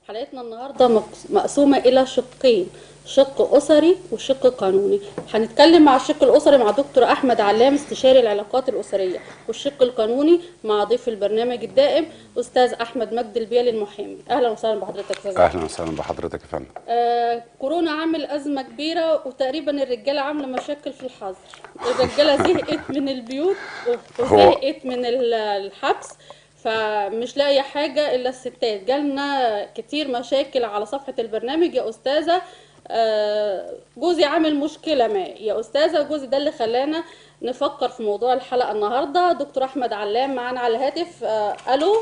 حلقتنا النهارده مقس- مقسومه الى شقين شق اسري وشق قانوني هنتكلم مع الشق الاسري مع دكتور احمد علام استشاري العلاقات الاسريه والشق القانوني مع ضيف البرنامج الدائم استاذ احمد مجدي البيالي المحامي اهلا وسهلا بحضرتك يا استاذ أحمد. اهلا وسهلا بحضرتك يا فندم آه كورونا عامل ازمه كبيره وتقريبا الرجاله عامله مشاكل في الحظر الرجاله زهقت من البيوت وزهقت من ال- الحبس فمش لاقيه حاجه الا الستات جالنا كتير مشاكل على صفحه البرنامج يا استاذه آه، جوزي عامل مشكله ما يا استاذه جوزي ده اللي خلانا نفكر في موضوع الحلقه النهارده دكتور احمد علام معانا على الهاتف آه، الو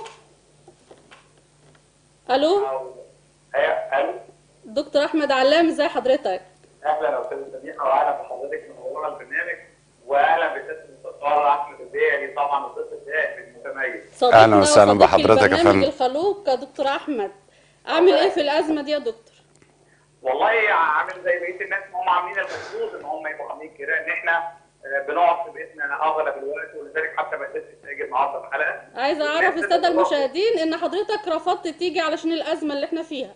الو ايوه الو دكتور احمد علام ازي حضرتك اهلا يا استاذ سميحه واهلا بحضرتك منوره البرنامج واهلا بسياده المستشار احمد البيعي طبعا الضيف الدائم المتميز صديقنا أهلا وسهلا وصديق بحضرتك يا البرنامج فندم. الخلوق يا دكتور احمد عامل ايه في الازمه دي يا دكتور والله عامل زي بقيه الناس ما هم عاملين المفروض ان هم يبقوا عاملين كده ان احنا آه، بنقعد في بيتنا اغلب الوقت ولذلك حتى ما قدرتش اجي النهارده في الحلقه عايزه اعرف الساده المشاهدين ان حضرتك رفضت تيجي علشان الازمه اللي احنا فيها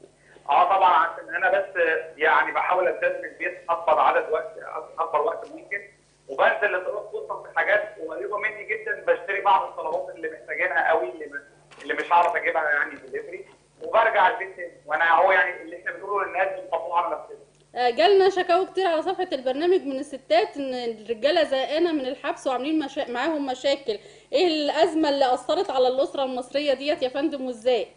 اه طبعا عشان انا بس يعني بحاول التزم البيت اكبر عدد وقت اكبر وقت ممكن وبنزل لطرق خصوصا في حاجات قريبه مني جدا بشتري بعض الطلبات اللي محتاجينها قوي اللي م- اللي مش هعرف اجيبها يعني دليفري وبرجع البيت تاني وانا هو يعني اللي احنا بنقوله للناس بنطبقه على نفسنا آه، جالنا شكاوى كتير على صفحه البرنامج من الستات ان الرجاله زهقانه من الحبس وعاملين مشا... معاهم مشاكل ايه الازمه اللي اثرت على الاسره المصريه ديت يا فندم وازاي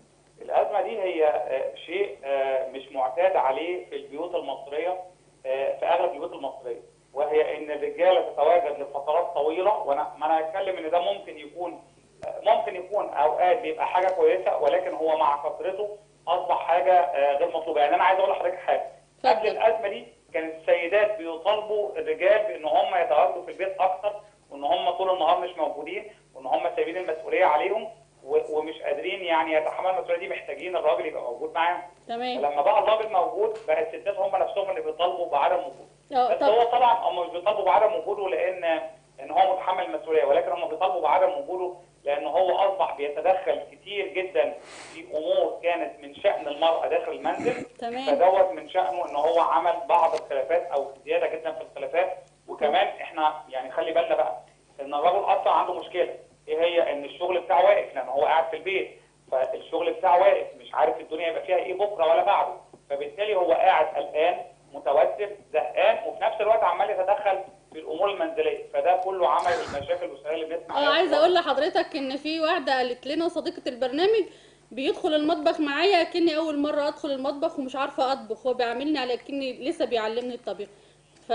الأزمة دي هي آه، شيء آه، مش معتاد عليه في البيوت المصرية آه، في أغلب البيوت المصرية وهي إن الرجالة تتواجد لفترات طويلة وأنا ما أنا هتكلم إن ده ممكن يكون آه، ممكن يكون أوقات بيبقى حاجة كويسة ولكن هو مع كثرته أصبح حاجة آه، غير مطلوبة يعني أنا عايز أقول لحضرتك حاجة اتفضل. قبل الأزمة دي كان السيدات بيطالبوا الرجال بإن هم يتواجدوا في البيت أكتر وإن هم طول النهار مش موجودين وإن هم سايبين المسؤولية عليهم و- ومش قادرين يعني يتحملوا المسؤوليه دي محتاجين الراجل يبقى موجود معاهم تمام لما بقى الراجل موجود بقى الستات هم نفسهم اللي بيطالبوا بعدم وجوده اه بس طب هو طبعا هم مش بيطالبوا بعدم وجوده لان ان هو متحمل المسؤوليه ولكن هم بيطالبوا بعدم وجوده لان هو اصبح بيتدخل كتير جدا في امور كانت من شان المراه داخل المنزل تمام فدوت من شأنه ان هو عمل بعض الخلافات او زياده جدا في الخلافات وكمان احنا يعني خلي بالنا بقى ان الراجل اصلا عنده مشكله ايه هي ان الشغل بتاعه واقف لان هو قاعد في البيت فالشغل بتاعه واقف مش عارف الدنيا يبقى فيها ايه بكره ولا بعده فبالتالي هو قاعد قلقان متوتر زهقان وفي نفس الوقت عمال يتدخل في الامور المنزليه فده كله عمل المشاكل الاسريه اللي بنسمع اه عليها عايزه دلوقتي. اقول لحضرتك ان في واحده قالت لنا صديقه البرنامج بيدخل المطبخ معايا كني اول مره ادخل المطبخ ومش عارفه اطبخ هو بيعاملني على كني لسه بيعلمني الطبيخ ف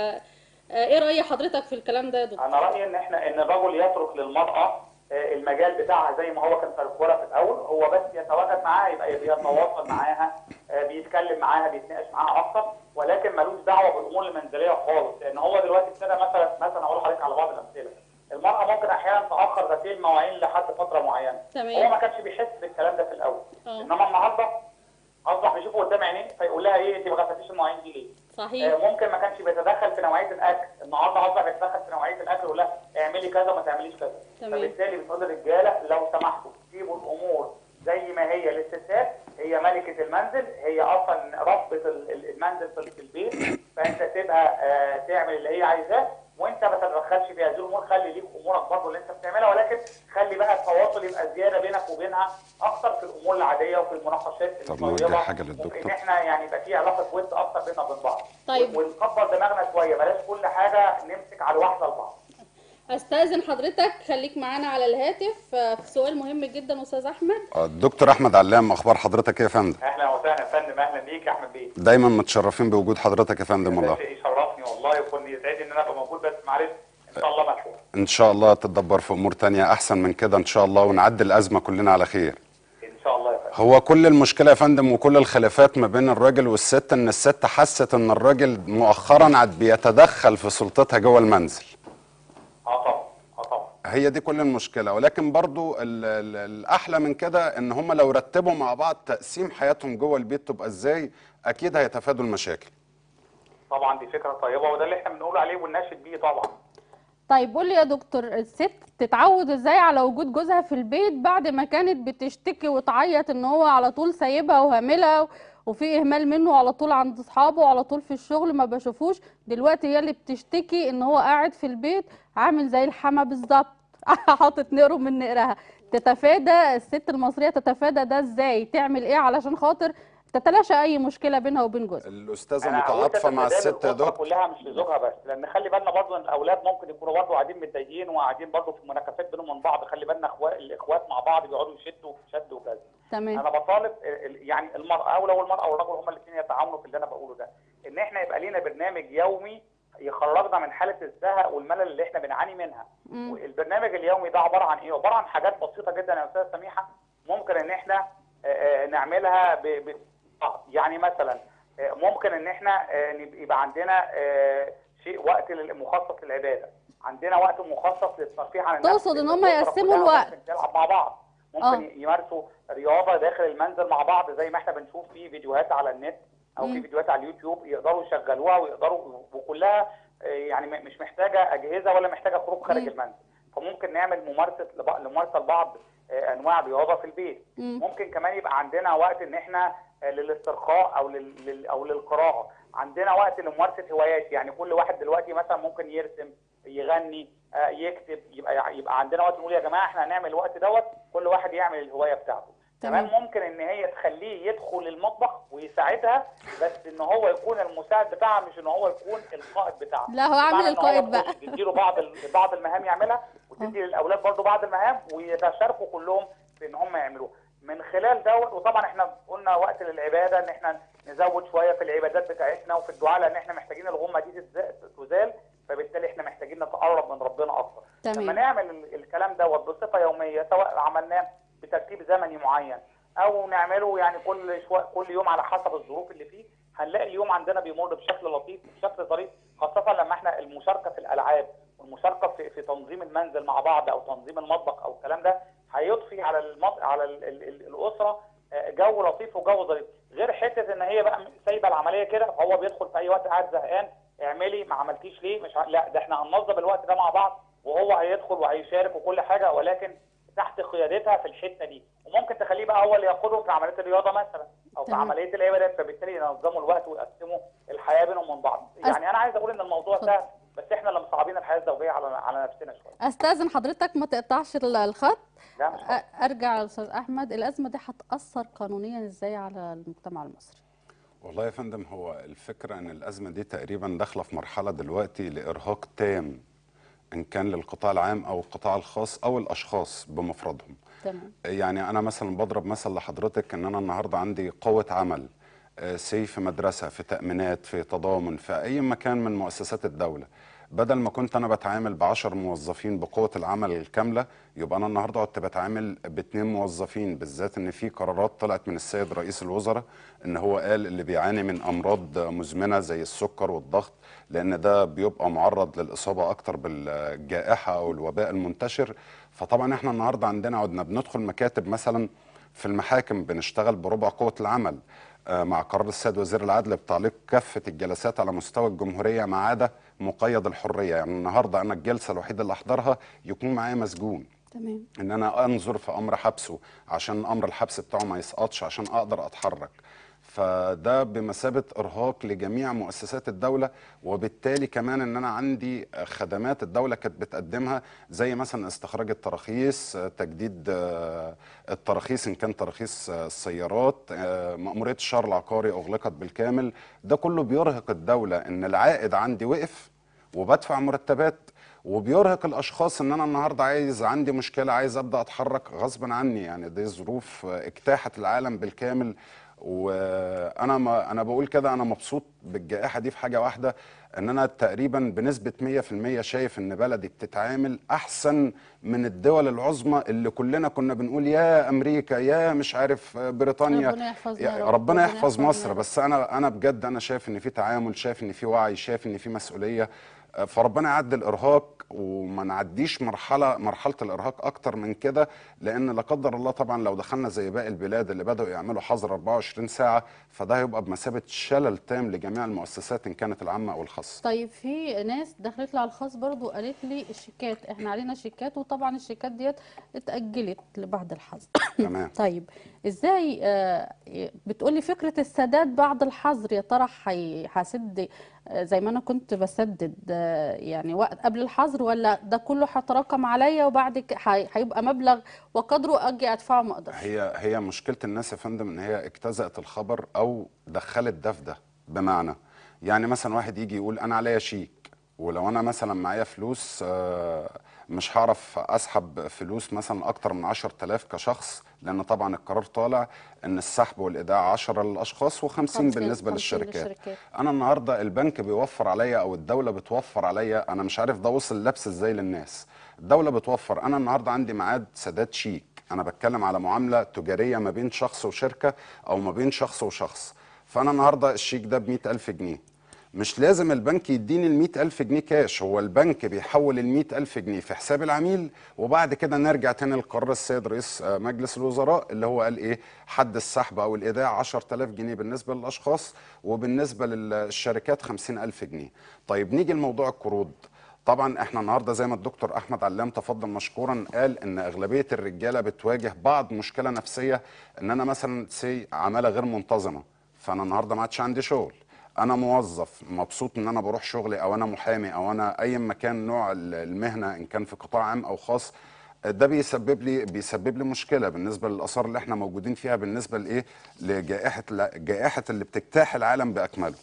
آه، ايه راي حضرتك في الكلام ده يا دكتور انا رايي ان احنا ان الرجل يترك للمراه آه، المجال بتاعها زي ما هو كان في الكوره في الاول هو بس يتواجد معاها يبقى بيتواصل معاها آه، بيتكلم معاها بيتناقش معاها اكتر ولكن ملوش دعوه بالامور المنزليه خالص لان هو دلوقتي ابتدى مثلا مثلا اقول لحضرتك على بعض الامثله المراه ممكن احيانا تاخر غسيل مواعين لحد فتره معينه تمام. هو ما كانش بيحس بالكلام ده في الاول اه. انما النهارده اصبح بيشوفه قدام عينيه فيقول لها ايه انت ما غسلتيش المواعين دي ليه؟ صحيح آه، ممكن ما كانش بيتدخل في نوعيه الاكل النهارده اصبح بيتدخل في نوعيه الاكل ويقول لها اعملي كذا وما تعمليش كذا تمام. فبالتالي بتقول للرجاله لو سمحتوا سيبوا الامور زي ما هي للستات هي ملكه المنزل هي اصلا ربة ال- ال- المنزل في في البيت فانت سيبها آه، تعمل اللي هي عايزاه وانت ما تتدخلش في هذه الامور خلي ليك امورك برضه اللي انت بتعملها ولكن خلي بقى التواصل يبقى زياده بينك وبينها اكتر في الامور العاديه وفي المناقشات طب نوجه الطيبة، حاجة وفي للدكتور. ان احنا يعني يبقى في علاقه ود اكتر بيننا وبين بعض طيب. ونكبر دماغنا شويه بلاش كل حاجه نمسك على واحده لبعض استاذن حضرتك خليك معانا على الهاتف آه، في سؤال مهم جدا استاذ احمد آه، الدكتور احمد علام اخبار حضرتك ايه يا فندم اهلا وسهلا يا فندم اهلا بيك يا احمد بيه دايما متشرفين بوجود حضرتك يا فندم والله ده شيء يشرفني والله ويكون يسعدني ان انا ابقى موجود بس معلش ان شاء الله ملحوق ان شاء الله تتدبر في امور تانية احسن من كده ان شاء الله ونعدي الازمه كلنا على خير ان شاء الله يا فندم هو كل المشكله يا فندم وكل الخلافات ما بين الراجل والست ان الست حست ان الراجل مؤخرا عاد بيتدخل في سلطتها جوه المنزل اه طبعا اه طبعا هي دي كل المشكله ولكن برضو ال- ال- الاحلى من كده ان هم لو رتبوا مع بعض تقسيم حياتهم جوه البيت تبقى ازاي اكيد هيتفادوا المشاكل طبعا دي فكره طيبه وده اللي احنا بنقول عليه ونناشد بيه طبعا طيب قولي يا دكتور الست تتعود ازاي على وجود جوزها في البيت بعد ما كانت بتشتكي وتعيط ان هو على طول سايبها وهاملها وفي اهمال منه على طول عند اصحابه وعلى طول في الشغل ما بشوفوش دلوقتي هي اللي بتشتكي ان هو قاعد في البيت عامل زي الحما بالظبط حاطط نقره من نقرها تتفادى الست المصرية تتفادى ده ازاي تعمل ايه علشان خاطر تتلاشى اي مشكلة بينها وبين جوزها الاستاذه أنا قلت متعاطفه مع تتبادل الست يا الأسرة دكتور كلها مش لزوجها بس لان خلي بالنا برضو ان الاولاد ممكن يكونوا برضو قاعدين متضايقين وقاعدين برضو في مناكفات بينهم من بعض خلي بالنا اخوات الاخوات مع بعض بيقعدوا يشدوا شد وكذا تمام انا بطالب ال- ال- يعني المراه او لو المراه والرجل هما الاثنين يتعاونوا في اللي انا بقوله ده ان احنا يبقى لينا برنامج يومي يخرجنا من حاله الزهق والملل اللي احنا بنعاني منها مم. البرنامج اليومي ده عباره عن ايه عباره عن حاجات بسيطه جدا يا استاذه سميحه ممكن ان احنا آه، آه، نعملها ب... ب... آه، يعني مثلا آه، ممكن ان احنا آه، نب- يبقى عندنا آه، شيء وقت لل- مخصص للعباده عندنا وقت مخصص للترفيه عن النفس تقصد إن هم الأسرة يقسموا كلها الوقت. ممكن تلعب مع بعض ممكن آه. يمارسوا رياضه داخل المنزل مع بعض زي ما احنا بنشوف في فيديوهات على النت او في مم. فيديوهات على اليوتيوب يقدروا يشغلوها ويقدروا وكلها آه، يعني م- مش محتاجه اجهزه ولا محتاجه خروج خارج مم. المنزل فممكن نعمل ممارسه لبع- لممارسه لبعض آه، انواع الرياضه في البيت مم. ممكن كمان يبقى عندنا وقت ان احنا آه، للاسترخاء او لل... لل- او للقراءه عندنا وقت لممارسه هوايات يعني كل واحد دلوقتي مثلا ممكن يرسم يغني آه، يكتب يبقى يبقى عندنا وقت نقول يا جماعه احنا هنعمل الوقت دوت كل واحد يعمل الهوايه بتاعته تمام. كمان ممكن ان هي تخليه يدخل المطبخ ويساعدها بس ان هو يكون المساعد بتاعها مش ان هو يكون القائد بتاعها لا، هو عامل بمعنى إن هو القائد بقى. تديله بعض ال- بعض المهام يعملها وتدي للاولاد برضو بعض المهام ويتشاركوا كلهم في ان هم يعملوها من خلال دوت وطبعا احنا قلنا وقت للعباده ان احنا نزود شويه في العبادات بتاعتنا وفي الدعاء لان احنا محتاجين الغمه دي تتز- تزال فبالتالي احنا محتاجين نتقرب من ربنا اكتر تمام. لما نعمل ال- الكلام دوت بصفه يوميه سواء عملناه بترتيب زمني معين او نعمله يعني كل شويه كل يوم على حسب الظروف اللي فيه هنلاقي اليوم عندنا بيمر بشكل لطيف بشكل ظريف خاصه لما احنا المشاركه في الالعاب والمشاركه في, في تنظيم المنزل مع بعض او تنظيم المطبخ او الكلام ده هيضفي على المط... على ال... ال... ال... الاسره آه، جو لطيف وجو ظريف غير حته ان هي بقى سايبه العمليه كده فهو بيدخل في اي وقت قاعد زهقان اعملي ما عملتيش ليه مش ع... لا ده احنا هننظم الوقت ده مع بعض وهو هيدخل وهيشارك وكل حاجه ولكن تحت قيادتها في الحته دي وممكن تخليه بقى هو اللي يقودهم في عمليه الرياضه مثلا او في تمام. عمليه العبادات فبالتالي ينظموا الوقت ويقسموا الحياه بينهم من بعض يعني انا عايز اقول ان الموضوع اتفضل. سهل بس احنا اللي مصعبين الحياه الزوجيه على على نفسنا شويه استاذن حضرتك ما تقطعش ال- الخط لا مش أ- ارجع للاستاذ احمد الازمه دي هتاثر قانونيا ازاي على المجتمع المصري والله يا فندم هو الفكرة ان الازمة دي تقريبا داخلة في مرحلة دلوقتي لارهاق تام ان كان للقطاع العام او القطاع الخاص او الاشخاص بمفردهم تمام يعني انا مثلا بضرب مثل لحضرتك ان انا النهارده عندي قوه عمل آه، سي في مدرسه في تامينات في تضامن في اي مكان من مؤسسات الدوله بدل ما كنت انا بتعامل ب 10 موظفين بقوه العمل الكامله يبقى انا النهارده كنت بتعامل باثنين موظفين بالذات ان في قرارات طلعت من السيد رئيس الوزراء ان هو قال اللي بيعاني من امراض مزمنه زي السكر والضغط لان ده بيبقى معرض للاصابه اكتر بالجائحه او الوباء المنتشر فطبعا احنا النهارده عندنا عدنا بندخل مكاتب مثلا في المحاكم بنشتغل بربع قوه العمل آه، مع قرار السيد وزير العدل بتعليق كافه الجلسات على مستوى الجمهوريه ما عدا مقيد الحريه يعني النهارده انا الجلسه الوحيده اللي احضرها يكون معايا مسجون تمام ان انا انظر في امر حبسه عشان امر الحبس بتاعه ما يسقطش عشان اقدر اتحرك فده بمثابه ارهاق لجميع مؤسسات الدوله وبالتالي كمان ان انا عندي خدمات الدوله كانت بتقدمها زي مثلا استخراج التراخيص آه، تجديد آه، التراخيص ان كان تراخيص آه، السيارات آه، مأمورية الشهر العقاري اغلقت بالكامل ده كله بيرهق الدوله ان العائد عندي وقف وبدفع مرتبات وبيرهق الاشخاص ان انا النهارده عايز عندي مشكله عايز ابدا اتحرك غصبا عني يعني دي ظروف اجتاحت العالم بالكامل وانا ما انا بقول كده انا مبسوط بالجائحه دي في حاجه واحده ان انا تقريبا بنسبه 100% شايف ان بلدي بتتعامل احسن من الدول العظمى اللي كلنا كنا بنقول يا امريكا يا مش عارف بريطانيا ربنا يحفظنا يا يا رب. ربنا ربنا يحفظ يحفظنا مصر يا رب. بس انا انا بجد انا شايف ان في تعامل شايف ان في وعي شايف ان في مسؤوليه آه، فربنا يعدي الارهاق وما نعديش مرحله مرحله الارهاق اكتر من كده لان لا قدر الله طبعا لو دخلنا زي باقي البلاد اللي بداوا يعملوا حظر 24 ساعه فده هيبقى بمثابه شلل تام لجميع المؤسسات ان كانت العامه او الخاصه طيب في ناس دخلت لي على الخاص برضو قالت لي الشيكات احنا علينا شيكات وطبعا الشيكات ديت اتأجلت لبعد الحظر تمام طيب ازاي آه، بتقولي فكرة السداد بعد الحظر يا ترى هي- هسد آه، زي ما انا كنت بسدد آه، يعني وقت قبل الحظر ولا ده كله هيتراكم عليا وبعد ك- هي- هيبقى مبلغ وقدره اجي ادفعه ما اقدرش هي هي مشكله الناس يا فندم ان هي اجتزأت الخبر او دخلت ده في ده بمعنى يعني مثلا واحد يجي يقول انا عليا شيك ولو انا مثلا معايا فلوس آه، مش هعرف اسحب فلوس مثلا اكتر من 10000 كشخص لان طبعا القرار طالع ان السحب والايداع 10 للاشخاص و50 خمسين- بالنسبه خمسين للشركات للشركات. انا النهارده البنك بيوفر عليا او الدوله بتوفر عليا انا مش عارف ده وصل لبس ازاي للناس الدوله بتوفر انا النهارده عندي ميعاد سداد شيك انا بتكلم على معامله تجاريه ما بين شخص وشركه او ما بين شخص وشخص فانا النهارده الشيك ده ب ألف جنيه مش لازم البنك يديني ال ألف جنيه كاش هو البنك بيحول ال ألف جنيه في حساب العميل وبعد كده نرجع تاني لقرار السيد رئيس آه، مجلس الوزراء اللي هو قال ايه حد السحب او الايداع 10000 جنيه بالنسبه للاشخاص وبالنسبه للشركات 50000 جنيه طيب نيجي لموضوع القروض طبعا احنا النهارده زي ما الدكتور احمد علام تفضل مشكورا قال ان اغلبيه الرجاله بتواجه بعض مشكله نفسيه ان انا مثلا سي عماله غير منتظمه فانا النهارده ما عادش عندي شغل انا موظف مبسوط ان انا بروح شغلي او انا محامي او انا اي مكان نوع ال- المهنه ان كان في قطاع عام او خاص ده بيسبب لي بيسبب لي مشكله بالنسبه للاثار اللي احنا موجودين فيها بالنسبه لايه لجائحه جائحه اللي بتجتاح العالم باكمله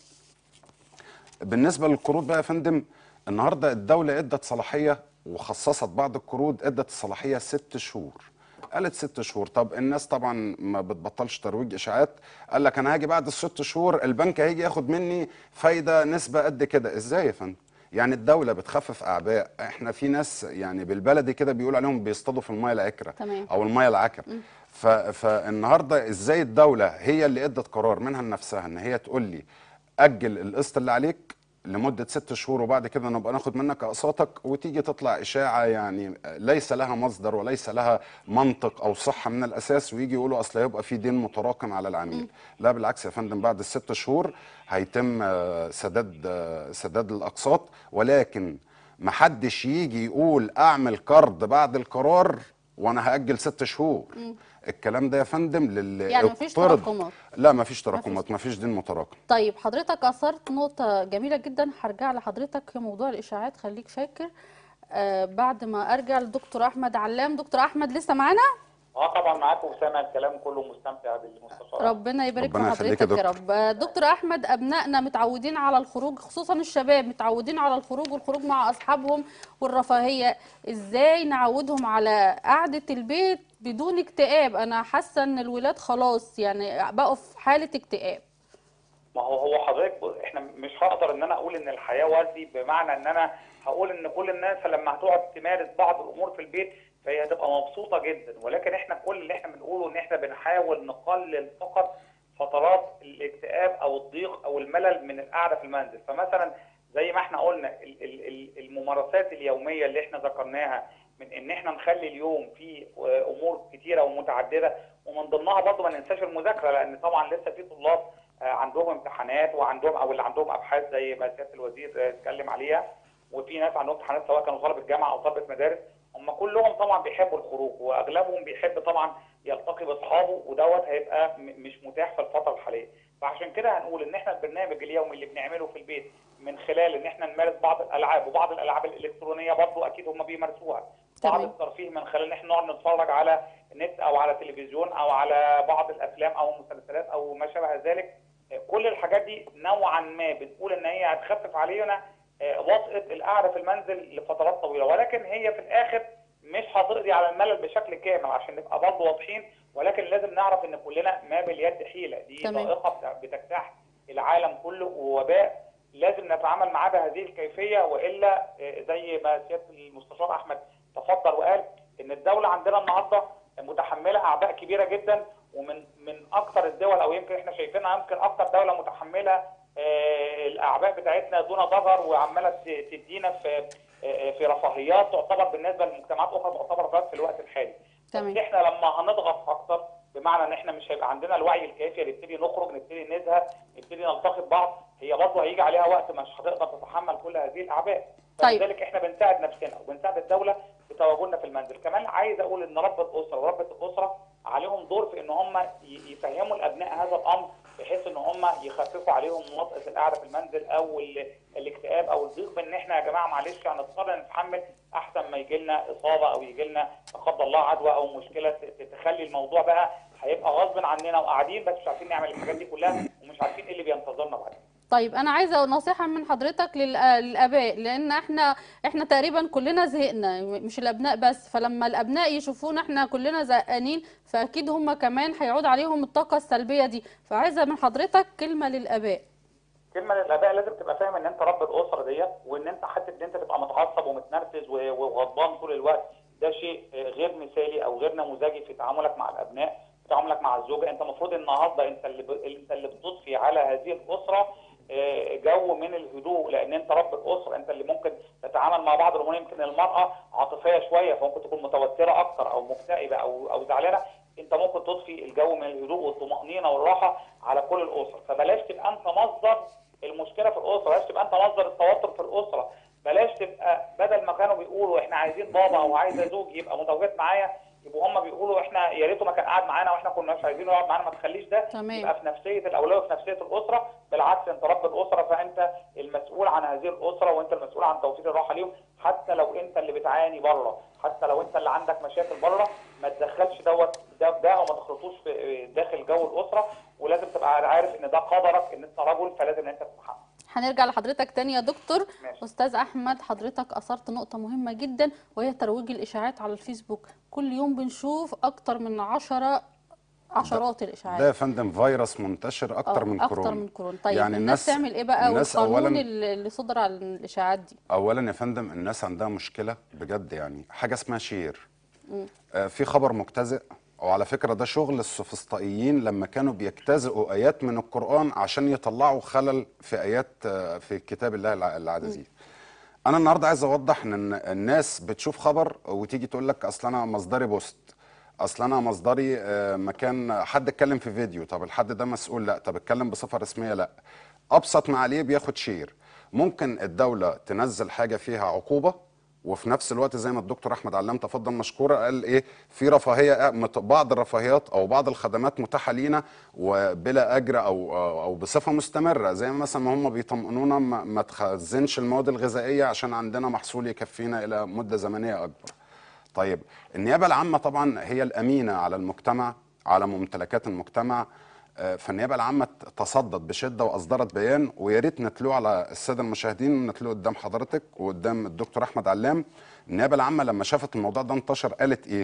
بالنسبه للقروض بقى يا فندم النهارده الدوله ادت صلاحيه وخصصت بعض القروض ادت الصلاحيه ست شهور قالت ست شهور طب الناس طبعا ما بتبطلش ترويج اشاعات قال لك انا هاجي بعد الست شهور البنك هيجي ياخد مني فايده نسبه قد كده ازاي يا فندم يعني الدوله بتخفف اعباء احنا في ناس يعني بالبلدي كده بيقول عليهم بيصطادوا في الميه العكره تمام. او الميه العكره ف... فالنهارده ازاي الدوله هي اللي ادت قرار منها لنفسها ان هي تقول لي اجل القسط اللي عليك لمده ست شهور وبعد كده نبقى ناخد منك اقساطك وتيجي تطلع اشاعه يعني ليس لها مصدر وليس لها منطق او صحه من الاساس ويجي يقولوا اصل هيبقى في دين متراكم على العميل لا بالعكس يا فندم بعد الست شهور هيتم آه، سداد آه، سداد الاقساط ولكن محدش يجي يقول اعمل قرض بعد القرار وانا هاجل ست شهور الكلام ده يا فندم للي يعني مفيش اقترض- تراكمات. لا مفيش تراكمات مفيش دين متراكم طيب حضرتك اثرت نقطة جميلة جدا هرجع لحضرتك في موضوع الاشاعات خليك فاكر آه بعد ما ارجع لدكتور احمد علام دكتور احمد لسه معانا اه طبعا معاكم وسامع الكلام كله مستمتع بالمستشار ربنا يبارك ربنا في يخليك يا حضرتك يا دكتور. رب آه، دكتور احمد ابنائنا متعودين على الخروج خصوصا الشباب متعودين على الخروج والخروج مع اصحابهم والرفاهيه ازاي نعودهم على قعده البيت بدون اكتئاب انا حاسه ان الولاد خلاص يعني بقوا في حاله اكتئاب ما هو هو حضرتك ب- احنا مش هقدر ان انا اقول ان الحياه وردي بمعنى ان انا هقول ان كل الناس لما هتقعد تمارس بعض الامور في البيت فهي هتبقى مبسوطه جدا ولكن احنا كل اللي احنا بنقوله ان احنا بنحاول نقلل فقط فترات الاكتئاب او الضيق او الملل من القعده في المنزل فمثلا زي ما احنا قلنا ال- ال- ال- الممارسات اليوميه اللي احنا ذكرناها من ان احنا نخلي اليوم فيه آه، امور كتيره ومتعدده ومن ضمنها برضه ما ننساش المذاكره لان طبعا لسه في طلاب آه، عندهم امتحانات وعندهم او اللي عندهم ابحاث زي ما سياده الوزير آه، اتكلم عليها وفي ناس عندهم امتحانات سواء كانوا طلبه جامعه او طلبه مدارس هم كلهم طبعا بيحبوا الخروج واغلبهم بيحب طبعا يلتقي باصحابه ودوت هيبقى م- مش متاح في الفتره الحاليه فعشان كده هنقول ان احنا البرنامج اليومي اللي بنعمله في البيت من خلال ان احنا نمارس بعض الالعاب وبعض الالعاب الالكترونيه برضو اكيد هم بيمارسوها بعض تمام. الترفيه من خلال ان احنا نقعد نتفرج على النت او على تلفزيون او على بعض الافلام او المسلسلات او ما شابه ذلك كل الحاجات دي نوعا ما بنقول ان هي هتخفف علينا آه، وطأة القعده في المنزل لفترات طويله ولكن هي في الاخر مش هتقضي على الملل بشكل كامل عشان نبقى برضه واضحين ولكن لازم نعرف ان كلنا ما باليد حيله دي تمام. ضائقه بت- بتجتاح العالم كله ووباء لازم نتعامل معاه بهذه الكيفيه والا آه، زي ما سياده المستشار احمد تفضل وقال ان الدوله عندنا النهارده متحمله اعباء كبيره جدا ومن من اكثر الدول او يمكن احنا شايفينها يمكن اكثر دوله متحمله آه، الأع- الاعباء بتاعتنا دون ضرر وعماله ت- تدينا في في رفاهيات تعتبر بالنسبه لمجتمعات اخرى تعتبر رفاهيات في الوقت الحالي. تمام. بس احنا لما هنضغط اكتر بمعنى ان احنا مش هيبقى عندنا الوعي الكافي نبتدي نخرج نبتدي نزهق نبتدي نلتقي ببعض هي برضه هيجي عليها وقت مش هتقدر تتحمل كل هذه الاعباء. طيب. فلذلك احنا بنساعد نفسنا وبنساعد الدوله بتواجدنا في المنزل كمان عايز اقول ان رب الاسره وربة الاسره عليهم دور في ان هم ي- يفهموا الابناء هذا الامر بحيث ان هم يخففوا عليهم وطأة القعده في المنزل او ال- الاكتئاب او الضيق بان احنا يا جماعه معلش هنضطر نتحمل احسن ما يجي لنا اصابه او يجي لنا لا قدر الله عدوى او مشكله ت- تخلي الموضوع بقى هيبقى غصب عننا وقاعدين بس مش عارفين نعمل الحاجات دي كلها ومش عارفين ايه اللي بينتظرنا بعدين طيب انا عايزه نصيحه من حضرتك للآ- للاباء لان احنا احنا تقريبا كلنا زهقنا مش الابناء بس فلما الابناء يشوفونا احنا كلنا زهقانين فاكيد هم كمان هيعود عليهم الطاقه السلبيه دي فعايزه من حضرتك كلمه للاباء كلمه للاباء لازم تبقى فاهم ان انت رب الاسره ديت وان انت حته ان انت تبقى متعصب ومتنرفز و- وغضبان طول الوقت ده شيء آه، غير مثالي او غير نموذجي في تعاملك مع الابناء في تعاملك مع الزوجه انت المفروض النهارده انت اللي ب... انت اللي بتضفي على هذه الاسره آه، جو من الهدوء لان انت رب الاسره انت اللي ممكن تتعامل مع بعض الامور يمكن المراه عاطفيه شويه فممكن تكون متوتره اكتر او مكتئبه او او زعلانه انت ممكن تضفي الجو من الهدوء والطمانينه والراحه على كل الاسره فبلاش تبقى انت مصدر المشكله في الاسره بلاش تبقى انت مصدر التوتر في الاسره بلاش تبقى بدل ما كانوا بيقولوا احنا عايزين بابا او عايزه زوج يبقى متواجد معايا يبقوا هم بيقولوا احنا يا ريته ما كان قاعد معانا واحنا كنا مش عايزينه يقعد معانا ما تخليش ده تمام. يبقى في نفسيه الاولاد وفي نفسيه الاسره بالعكس انت رب الاسره فانت المسؤول عن هذه الاسره وانت المسؤول عن توفير الراحه ليهم حتى لو انت اللي بتعاني بره حتى لو انت اللي عندك مشاكل بره ما تدخلش دوت ده بده او ما تخلطوش في داخل جو الاسره ولازم تبقى عارف ان ده قدرك ان انت رجل فلازم ان انت تتحمل هنرجع لحضرتك تاني يا دكتور ماشي. استاذ احمد حضرتك اثرت نقطه مهمه جدا وهي ترويج الاشاعات على الفيسبوك كل يوم بنشوف اكتر من عشرة عشرات الاشاعات ده يا فندم فيروس منتشر اكتر آه، من اكتر كورونا من كورونا طيب يعني الناس تعمل ايه بقى الناس والقانون اولا اللي اللي صدر على الاشاعات دي اولا يا فندم الناس عندها مشكله بجد يعني حاجه اسمها شير آه في خبر مجتزئ وعلى فكره ده شغل السوفسطائيين لما كانوا بيجتزئوا ايات من القران عشان يطلعوا خلل في ايات آه في كتاب الله الع- العزيز انا النهارده عايز اوضح ان الناس بتشوف خبر وتيجي تقول لك اصل انا مصدري بوست اصل انا مصدري آه، مكان حد اتكلم في فيديو طب الحد ده مسؤول لا طب اتكلم بصفه رسميه لا ابسط ما عليه بياخد شير ممكن الدوله تنزل حاجه فيها عقوبه وفي نفس الوقت زي ما الدكتور احمد علام تفضل مشكورا قال ايه في رفاهيه آه، مت- بعض الرفاهيات او بعض الخدمات متاحه لينا وبلا اجر او او بصفه مستمره زي مثلا ما هم بيطمئنونا ما ما تخزنش المواد الغذائيه عشان عندنا محصول يكفينا الى مده زمنيه اكبر طيب النيابة العامة طبعا هي الأمينة على المجتمع على ممتلكات المجتمع آه، فالنيابة العامة تصدت بشدة وأصدرت بيان ويا ريت نتلوه على السادة المشاهدين ونتلوه قدام حضرتك وقدام الدكتور أحمد علام النيابة العامة لما شافت الموضوع ده انتشر قالت إيه؟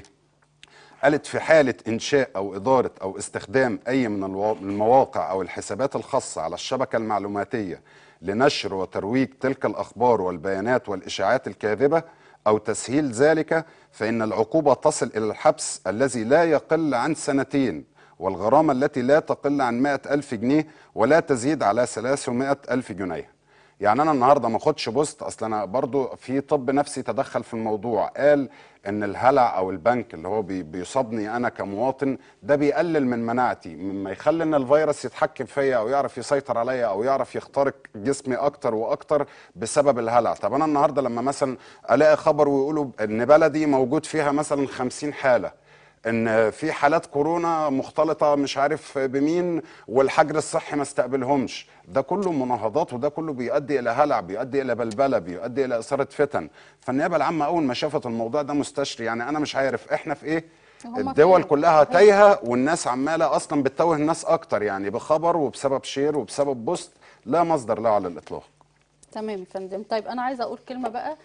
قالت في حالة إنشاء أو إدارة أو استخدام أي من الوا- المواقع أو الحسابات الخاصة على الشبكة المعلوماتية لنشر وترويج تلك الأخبار والبيانات والإشاعات الكاذبة أو تسهيل ذلك فإن العقوبة تصل إلى الحبس الذي لا يقل عن سنتين والغرامة التي لا تقل عن 100 ألف جنيه ولا تزيد على 300 ألف جنيه يعني انا النهارده ما اخدش بوست اصل انا برضو في طب نفسي تدخل في الموضوع قال ان الهلع او البنك اللي هو بي بيصابني انا كمواطن ده بيقلل من مناعتي مما يخلي ان الفيروس يتحكم فيا او يعرف يسيطر عليا او يعرف يخترق جسمي اكتر واكتر بسبب الهلع طب انا النهارده لما مثلا الاقي خبر ويقولوا ان بلدي موجود فيها مثلا 50 حاله ان في حالات كورونا مختلطه مش عارف بمين والحجر الصحي ما استقبلهمش ده كله مناهضات وده كله بيؤدي الى هلع بيؤدي الى بلبله بيؤدي الى اثاره فتن فالنيابه العامه اول ما شافت الموضوع ده مستشري يعني انا مش عارف احنا في ايه هما الدول فين؟ كلها تايهه والناس عماله اصلا بتتوه الناس اكتر يعني بخبر وبسبب شير وبسبب بوست لا مصدر له على الاطلاق تمام يا فندم طيب انا عايزه اقول كلمه بقى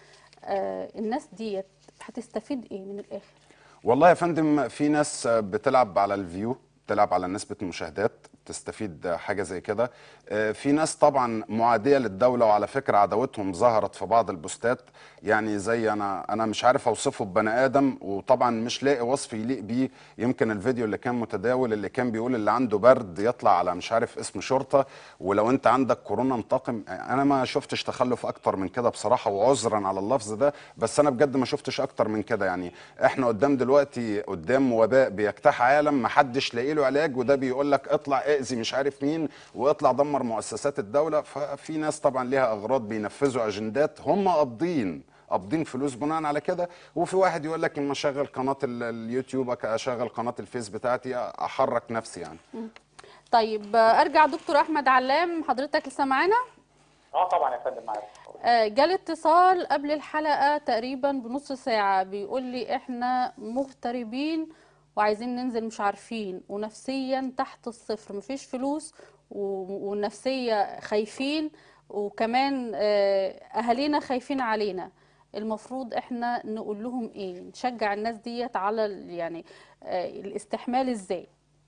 آه الناس ديت هتستفيد ايه من الاخر والله يا فندم في ناس بتلعب على الفيو بتلعب على نسبة المشاهدات تستفيد حاجة زي كده آه، في ناس طبعا معادية للدولة وعلى فكرة عداوتهم ظهرت في بعض البوستات يعني زي أنا أنا مش عارف أوصفه ببني آدم وطبعا مش لاقي وصف يليق بيه يمكن الفيديو اللي كان متداول اللي كان بيقول اللي عنده برد يطلع على مش عارف اسم شرطة ولو أنت عندك كورونا انتقم أنا ما شفتش تخلف أكتر من كده بصراحة وعذرا على اللفظ ده بس أنا بجد ما شفتش أكتر من كده يعني إحنا قدام دلوقتي قدام وباء بيجتاح عالم محدش لاقي له علاج وده بيقول لك اطلع اذي مش عارف مين واطلع دمر مؤسسات الدوله ففي ناس طبعا ليها اغراض بينفذوا اجندات هم قابضين قابضين فلوس بناء على كده وفي واحد يقول لك اما اشغل قناه ال- اليوتيوب أك- اشغل قناه الفيس بتاعتي احرك نفسي يعني طيب آه، ارجع دكتور احمد علام حضرتك لسه معانا اه طبعا يا فندم معاك آه، جالي اتصال قبل الحلقة تقريبا بنص ساعة بيقول لي احنا مغتربين وعايزين ننزل مش عارفين ونفسيا تحت الصفر مفيش فلوس و- والنفسية خايفين وكمان آه، اهالينا خايفين علينا المفروض احنا نقول لهم ايه نشجع الناس ديت على ال- يعني آه، الاستحمال ازاي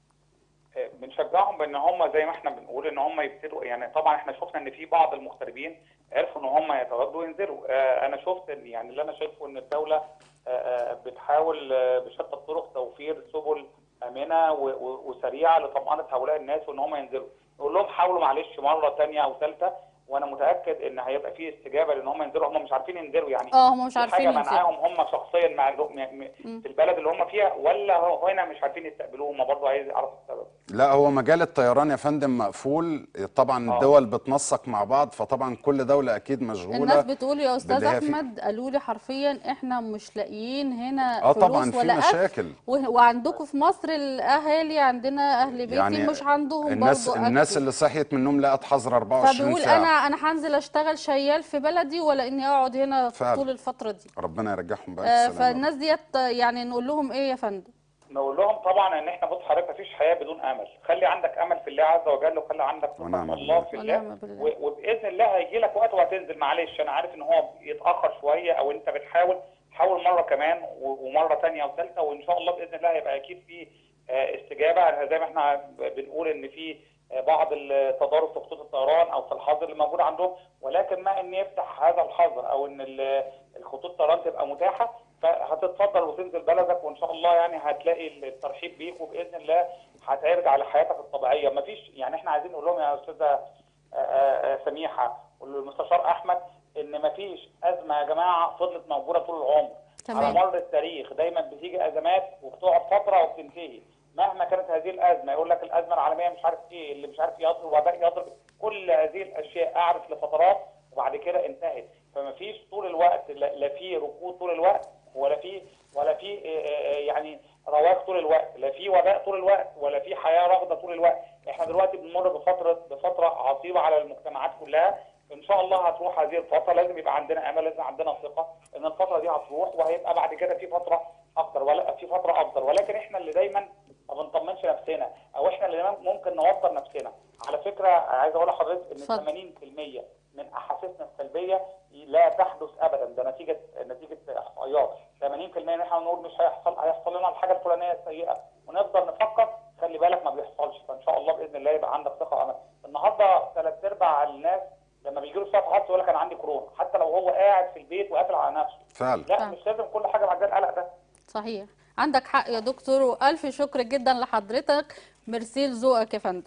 بنشجعهم بان هم زي ما احنا بنقول ان هم يبتدوا يعني طبعا احنا شفنا ان في بعض المغتربين عرفوا ان هم يتغدوا وينزلوا آه، انا شفت ان يعني اللي انا شايفه ان الدوله آه، آه، بتحاول آه، بشتى الطرق توفير سبل امنه و- و- وسريعه لطمانه هؤلاء الناس وان هم ينزلوا نقول لهم حاولوا معلش مره ثانيه او ثالثه وانا متاكد ان هيبقى في استجابه لان هم ينزلوا هم مش عارفين ينزلوا يعني اه هم مش دي عارفين حاجه ينزلوا منعاهم هم شخصيا مع الو- م- م- في البلد اللي هم فيها ولا هو- هنا مش عارفين يستقبلوهم برضه عايز اعرف السبب لا هو مجال الطيران يا فندم مقفول طبعا آه. الدول بتنسق مع بعض فطبعا كل دوله اكيد مشغوله الناس بتقول يا استاذ باللي هي فيه. احمد قالوا لي حرفيا احنا مش لاقيين هنا اه فلوس طبعا في ولا أكل مشاكل و- وعندكم في مصر الاهالي عندنا اهل بيتي يعني مش عندهم الناس برضو الناس أكل. اللي صحيت من النوم لقت حظر 24 فبيقول ساعه انا انا هنزل اشتغل شيال في بلدي ولا اني اقعد هنا فعلا. طول الفتره دي ربنا يرجعهم بقى آه بالسلامه فالناس ديت يعني نقول لهم ايه يا فندم نقول لهم طبعا ان احنا بص حضرتك مفيش حياه بدون امل، خلي عندك امل في الله عز وجل وخلي عندك ثقه ونعم في الله بالله. في ونعم الله بالله. و- وباذن الله هيجي لك وقت وهتنزل معلش انا عارف ان هو يتاخر شويه او انت بتحاول حاول مره كمان و- ومره ثانيه وثالثه وان شاء الله باذن الله هيبقى اكيد في آه، استجابه زي ما احنا ب- بنقول ان في آه، بعض التضارب في خطوط الطيران او في الحظر اللي موجود عندهم ولكن ما ان يفتح هذا الحظر او ان ال- الخطوط الطيران تبقى متاحه فهتتفضل وتنزل بلدك وان شاء الله يعني هتلاقي الترحيب بيك وباذن الله هترجع لحياتك الطبيعيه مفيش يعني احنا عايزين نقول لهم يا استاذه آه، آه، آه، سميحه والمستشار احمد ان مفيش ازمه يا جماعه فضلت موجوده طول العمر تمام. على مر التاريخ دايما بتيجي ازمات وبتقعد فتره وبتنتهي مهما كانت هذه الازمه يقول لك الازمه العالميه مش عارف ايه اللي مش عارف يضرب وباء يضرب كل هذه الاشياء قعدت لفترات وبعد كده انتهت فمفيش طول الوقت لا لا في ركود طول الوقت ولا في ولا في آه، آه، يعني رواج طول الوقت لا في وباء طول الوقت ولا في حياه راغده طول الوقت احنا دلوقتي بنمر بفتره بفتره عصيبه على المجتمعات كلها ان شاء الله هتروح هذه الفتره لازم يبقى عندنا امل لازم عندنا ثقه ان الفتره دي هتروح وهيبقى بعد كده في فتره اكتر ولا في فتره افضل ولكن احنا اللي دايما ما بنطمنش نفسنا او احنا اللي ممكن نوتر نفسنا على فكره عايز اقول لحضرتك ان اتفضل. 80% من احاسيسنا السلبيه لا تحدث ابدا ده نتيجه نتيجه احصائيات 80% ان احنا نقول مش هيحصل هيحصل لنا الحاجه الفلانيه السيئه ونفضل نفكر خلي بالك ما بيحصلش فان شاء الله باذن الله يبقى عندك ثقه وامل النهارده ثلاث ارباع الناس لما بيجي له شويه حظ يقول لك انا عندي كورونا حتى لو هو قاعد في البيت وقافل على نفسه فعلا لا فعلا. مش لازم كل حاجه بعد القلق ده صحيح عندك حق يا دكتور والف شكر جدا لحضرتك ميرسي لذوقك يا فندم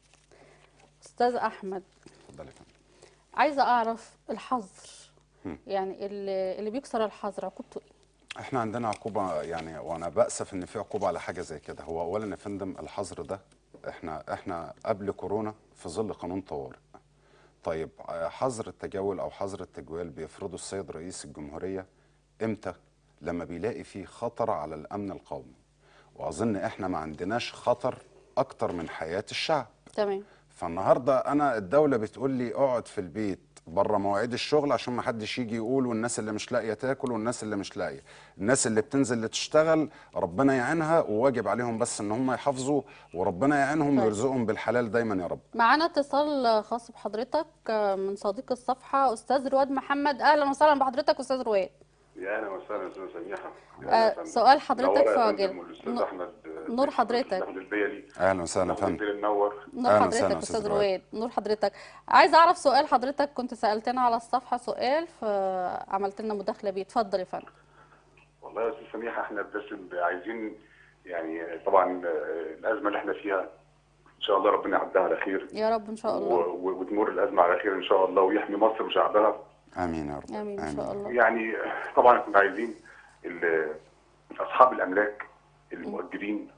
استاذ احمد اتفضل يا فندم عايزه اعرف الحظر يعني اللي, اللي بيكسر الحظر عقوبته ايه احنا عندنا عقوبه يعني وانا باسف ان في عقوبه على حاجه زي كده هو اولا يا فندم الحظر ده احنا احنا قبل كورونا في ظل قانون طوارئ طيب آه، حظر التجول او حظر التجوال بيفرضه السيد رئيس الجمهوريه امتى لما بيلاقي فيه خطر على الامن القومي واظن احنا ما عندناش خطر اكتر من حياه الشعب تمام فالنهارده انا الدوله بتقول لي اقعد في البيت بره مواعيد الشغل عشان ما حدش يجي يقول والناس اللي مش لاقيه تاكل والناس اللي مش لاقيه الناس اللي بتنزل اللي تشتغل ربنا يعينها وواجب عليهم بس ان هم يحافظوا وربنا يعينهم طيب. ويرزقهم بالحلال دايما يا رب معانا اتصال خاص بحضرتك من صديق الصفحه استاذ رواد محمد اهلا وسهلا بحضرتك استاذ رواد يا اهلا وسهلا استاذ سميحه يا آه، أهلا وسهلا. سؤال حضرتك منورة يا في فندم عجل. والاستاذ نور- احمد نور حضرتك. احمد البيلي اهلا وسهلا يا أحمد فندم البيلي منور نور أهلا حضرتك وسهلا استاذ أستاذ رواد نور حضرتك عايز اعرف سؤال حضرتك كنت سالتنا على الصفحه سؤال فعملت لنا مداخله بيه اتفضل يا فندم والله يا استاذ سميحه احنا بس عايزين يعني طبعا آه، الازمه اللي احنا فيها ان شاء الله ربنا يعدها على خير يا رب ان شاء و- الله و- وتمر الازمه على خير ان شاء الله ويحمي مصر وشعبها امين يا رب امين ان شاء الله يعني طبعا كنا عايزين ال- اصحاب الاملاك المؤجرين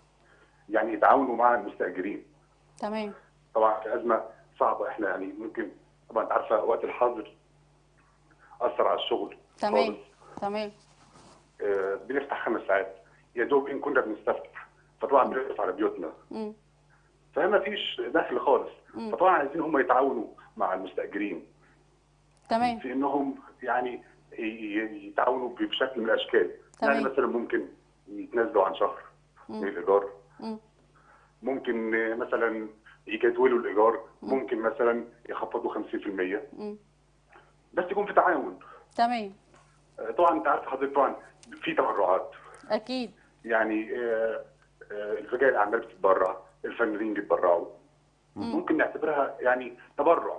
يعني يتعاونوا مع المستاجرين تمام طبعا في ازمه صعبه احنا يعني ممكن طبعا انت عارفه وقت الحظر اثر على الشغل تمام خالص. تمام آه، بنفتح خمس ساعات يا دوب ان كنا بنستفتح فطبعا بنصرف على بيوتنا مم. فما فيش دخل خالص فطبعا عايزين هم يتعاونوا مع المستاجرين تمام في انهم يعني ي- ي- يتعاونوا بشكل من الاشكال تمام. يعني مثلا ممكن يتنازلوا عن شهر من الايجار مم. ممكن آه، مثلا يجدولوا الايجار ممكن مثلا يخفضوا 50% مم. بس يكون في تعاون تمام آه، طبعا انت عارف حضرتك طبعا في تبرعات اكيد يعني آه، آه، رجال الاعمال بتتبرع الفنانين بيتبرعوا ممكن نعتبرها يعني تبرع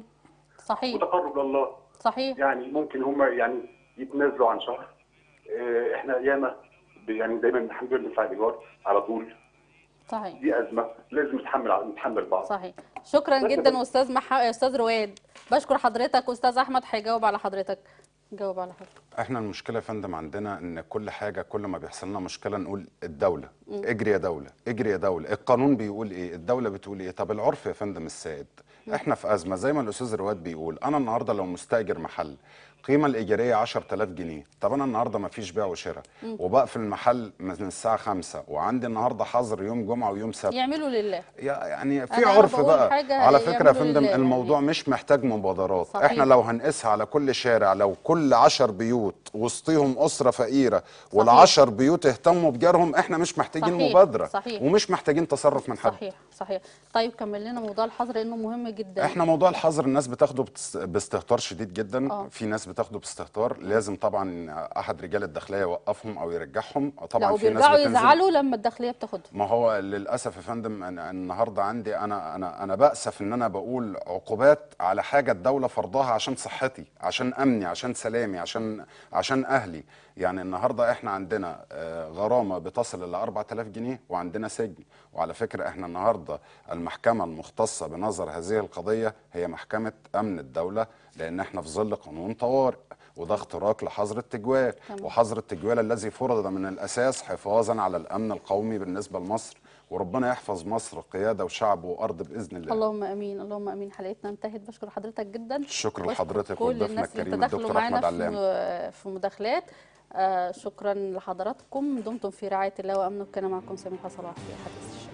صحيح وتقرب لله صحيح يعني ممكن هم يعني يتنازلوا عن شهر آه، احنا ياما ب- يعني دايما الحمد لله ندفع الايجار على طول صحيح دي ازمه لازم نتحمل نتحمل بعض صحيح شكرا بس جدا بس- استاذ مح... استاذ رواد بشكر حضرتك استاذ احمد هيجاوب على حضرتك جاوب على حضرتك احنا المشكله يا فندم عندنا ان كل حاجه كل ما بيحصل لنا مشكله نقول الدوله اجري يا دوله اجري يا دوله القانون بيقول ايه الدوله بتقول ايه طب العرف يا فندم السائد احنا في ازمه زي ما الاستاذ رواد بيقول انا النهارده لو مستاجر محل القيمه الايجاريه 10000 جنيه طب انا النهارده ما فيش بيع وشراء وبقفل المحل من الساعه 5 وعندي النهارده حظر يوم جمعه ويوم سبت يعملوا لله يا- يعني في أنا عرف بقول بقى حاجة على فكره يا يعملوا فندم لله الموضوع يعني. مش محتاج مبادرات صحيح. احنا لو هنقيسها على كل شارع لو كل عشر بيوت وسطيهم اسره فقيره والعشر بيوت اهتموا بجارهم احنا مش محتاجين صحيح. مبادره صحيح. ومش محتاجين تصرف من حد صحيح صحيح طيب كمل لنا موضوع الحظر لانه مهم جدا احنا موضوع الحظر الناس بتاخده بتس- باستهتار شديد جدا آه. في ناس بتاخده باستهتار لازم طبعا احد رجال الداخليه يوقفهم او يرجعهم طبعا لا في ناس وبيرجعوا بتنزل يزعلوا لما الداخليه بتاخدهم ما هو للاسف يا فندم أنا النهارده عندي انا انا انا باسف ان انا بقول عقوبات على حاجه الدوله فرضاها عشان صحتي عشان امني عشان سلامي عشان عشان اهلي يعني النهارده احنا عندنا آه، غرامه بتصل الى 4000 جنيه وعندنا سجن وعلى فكره احنا النهارده المحكمه المختصه بنظر هذه القضيه هي محكمه امن الدوله لان احنا في ظل قانون طوارئ وده اختراق لحظر التجوال تمام. وحظر التجوال الذي فرض من الاساس حفاظا على الامن القومي بالنسبه لمصر وربنا يحفظ مصر قياده وشعب وارض باذن الله اللهم امين اللهم امين حلقتنا انتهت بشكر حضرتك جدا الشكر بشكر لحضرتك كل وضيفنا الناس اللي الكريم تدخلوا الدكتور معانا احمد علام في في مداخلات آه شكرا لحضراتكم دمتم في رعايه الله وامنه كان معكم سميحه صلاح في حديث الشارع